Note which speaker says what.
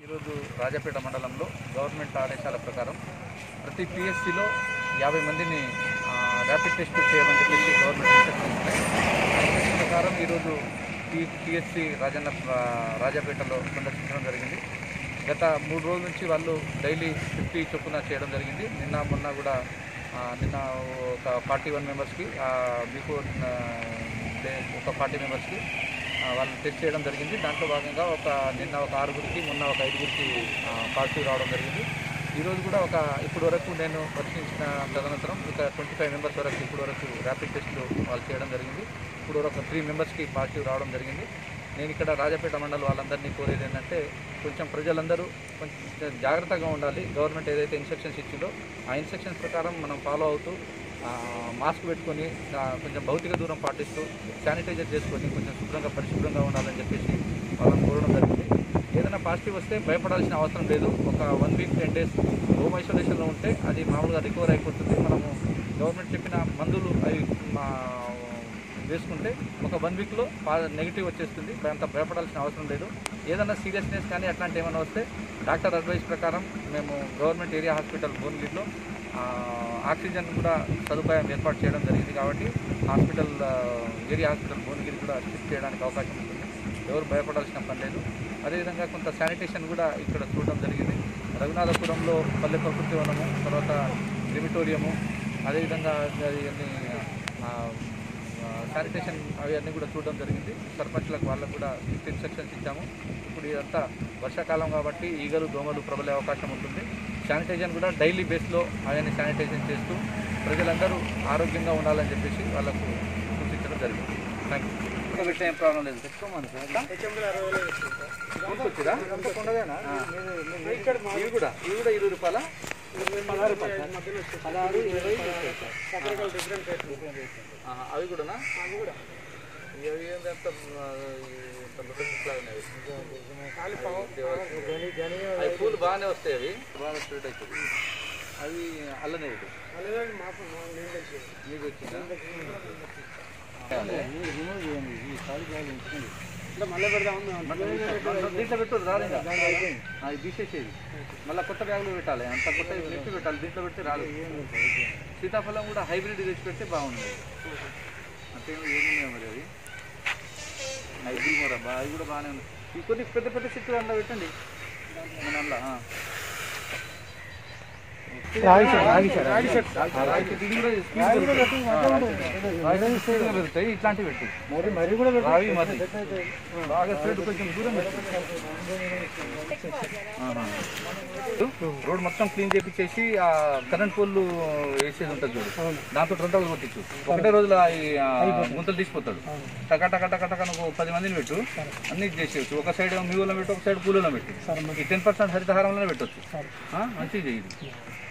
Speaker 1: ఈరోజు రాజపేట మండలంలో గవర్నమెంట్ ఆదేశాల ప్రకారం ప్రతి పిఎస్సిలో యాభై మందిని ఆ, ర్యాపిడ్ టెస్ట్ చేయమని చెప్పేసి గవర్నమెంట్ ఇన్స్ట్రక్షన్స్ ఉన్నాయి ఆ ఇన్స్ట్రక్షన్ ప్రకారం ఈరోజు పి పిఎస్సి రాజన్న ఆ, రాజాపేటలో సందర్శించడం జరిగింది గత మూడు రోజుల నుంచి వాళ్ళు డైలీ ఫిఫ్టీ చొప్పున చేయడం జరిగింది నిన్న మొన్న కూడా ఆ, నిన్న ఒక ఫార్టీ వన్ మెంబర్స్కి మీకు ఒక ఫార్టీ మెంబర్స్కి వాళ్ళని టెస్ట్ చేయడం జరిగింది దాంట్లో భాగంగా ఒక నిన్న ఒక ఆరుగురికి మొన్న ఒక ఐదుగురికి పాజిటివ్ రావడం జరిగింది ఈరోజు కూడా ఒక ఇప్పటి వరకు నేను పరిశీలించిన తదనంతరం ఒక ట్వంటీ ఫైవ్ మెంబర్స్ వరకు ఇప్పటి వరకు ర్యాపిడ్ టెస్ట్లు వాళ్ళు చేయడం జరిగింది ఇప్పుడు వరకు ఒక త్రీ మెంబర్స్కి పాజిటివ్ రావడం జరిగింది నేను ఇక్కడ రాజపేట మండలం వాళ్ళందరినీ కోరేది ఏంటంటే కొంచెం ప్రజలందరూ కొంచెం జాగ్రత్తగా ఉండాలి గవర్నమెంట్ ఏదైతే ఇన్స్ట్రక్షన్స్ ఇచ్చిందో ఆ ఇన్స్ట్రక్షన్స్ ప్రకారం మనం ఫాలో అవుతూ ఆ, మాస్క్ పెట్టుకొని ఆ, కొంచెం భౌతిక దూరం పాటిస్తూ శానిటైజర్ చేసుకొని కొంచెం శుభ్రంగా పరిశుభ్రంగా ఉండాలని చెప్పేసి వాళ్ళని కోరడం జరిగింది ఏదైనా పాజిటివ్ వస్తే భయపడాల్సిన అవసరం లేదు ఒక one week ten days home ఐసోలేషన్లో ఉంటే అది మామూలుగా రికవర్ అయిపోతుంది మనము గవర్నమెంట్ చెప్పిన మందులు అవి మా వేసుకుంటే ఒక వన్ వీక్లో నెగిటివ్ వచ్చేస్తుంది అంత భయపడాల్సిన అవసరం లేదు ఏదైనా సీరియస్నెస్ కానీ అట్లాంటి ఏమైనా వస్తే డాక్టర్ అడ్వైస్ ప్రకారం మేము గవర్నమెంట్ ఏరియా హాస్పిటల్ భువనగిరిలో ఆ, ఆక్సిజన్ కూడా సదుపాయం ఏర్పాటు చేయడం జరిగింది కాబట్టి హాస్పిటల్ ఆ, ఏరియా హాస్పిటల్ భువనగిరి కూడా షిఫ్ట్ చేయడానికి అవకాశం ఉంటుంది ఎవరు భయపడాల్సిన పని లేదు అదేవిధంగా కొంత శానిటేషన్ కూడా ఇక్కడ చూడడం జరిగింది రఘునాథపురంలో పల్లె ప్రకృతి వనము తర్వాత క్రిమిటోరియము అదేవిధంగా అది అన్ని ఆ, శానిటేషన్ అవి అన్నీ కూడా చూడడం జరిగింది సర్పంచ్లకు వాళ్ళకు కూడా స్ట్రిక్ట్ ఇన్స్ట్రక్షన్స్ ఇచ్చాము ఇప్పుడు ఇదంతా వర్షాకాలం కాబట్టి ఈగలు దోమలు ప్రబలే అవకాశం ఉంటుంది శానిటైజర్ కూడా డైలీ బేస్లో అవన్నీ శానిటైజేషన్ చేస్తూ ప్రజలందరూ ఆరోగ్యంగా ఉండాలని చెప్పేసి వాళ్ళకు సూచించడం జరిగింది థ్యాంక్ యూ పెట్టే ఏం ప్రాబ్లం లేదు తెచ్చుకోమని కొనుక్కొచ్చిరా ఇవి కూడా ఇవి కూడా ఇరవై రూపాయల పదహారు ఇరవై ఆహా, అవి కూడానా ఇవి ఏంటంటే అంత, ఆ, ఇంత నూడిల్స్ లాగా ఉన్నాయి. అవి పూలు బాగానే వస్తాయి అవి బాగా స్ప్రెడ్ అవుతుంది అవి అల్లనే ఇటు మీకు వచ్చిందా దీంట్లో పెట్టు రాదు ఇంకా. అది తీసేసేది మళ్ళీ కొత్త బ్యాగులు పెట్టాలి అంత కొత్త నింపి పెట్టాలి దీంట్లో పెడితే రాదు సీతాఫలం కూడా హైబ్రిడ్ తెచ్చి పెడితే బాగుంది అంటే ఏమున్నాయో మరి అది హైబ్రిడ్ మరబ్బా అవి కూడా బాగానే ఉంది ఈ కొన్ని పెద్ద పెద్ద చెట్లు అందులో పెట్టండి మన అందులో, ఆ. రాగి చెట్టు. రాగి చెట్టు ఇది కూడా స్పీడ్ పెరుగుతాయి. ఆ, రాగి చెట్టు స్పీడ్గా పెరుగుతాయి ఇట్లాంటివి పెట్టు
Speaker 2: మరి కూడా
Speaker 1: రావి మరి బాగా స్ప్రెడ్ కొంచెం దూరం పెట్టు ఆహా. రోడ్ మొత్తం క్లీన్ చేపించేసి ఆ కరెంట్ పోల్లు వేసేది ఉంటుంది చూడు దాంతో రెండవ కొట్టించు ఒకటే రోజులో ఈ ఆ, గుంతలు తీసిపోతాడు టక టక టక టక నువ్వు పది మందిని పెట్టు అన్ని చేసేయచ్చు ఒక సైడ్ మీ ఊళ్ళో పెట్టు ఒక సైడ్ కూలీలో పెట్టు ఈ టెన్ పర్సెంట్ హరితహారంలోనే పెట్టొచ్చు ఆ, మంచిగా చేయి ఇది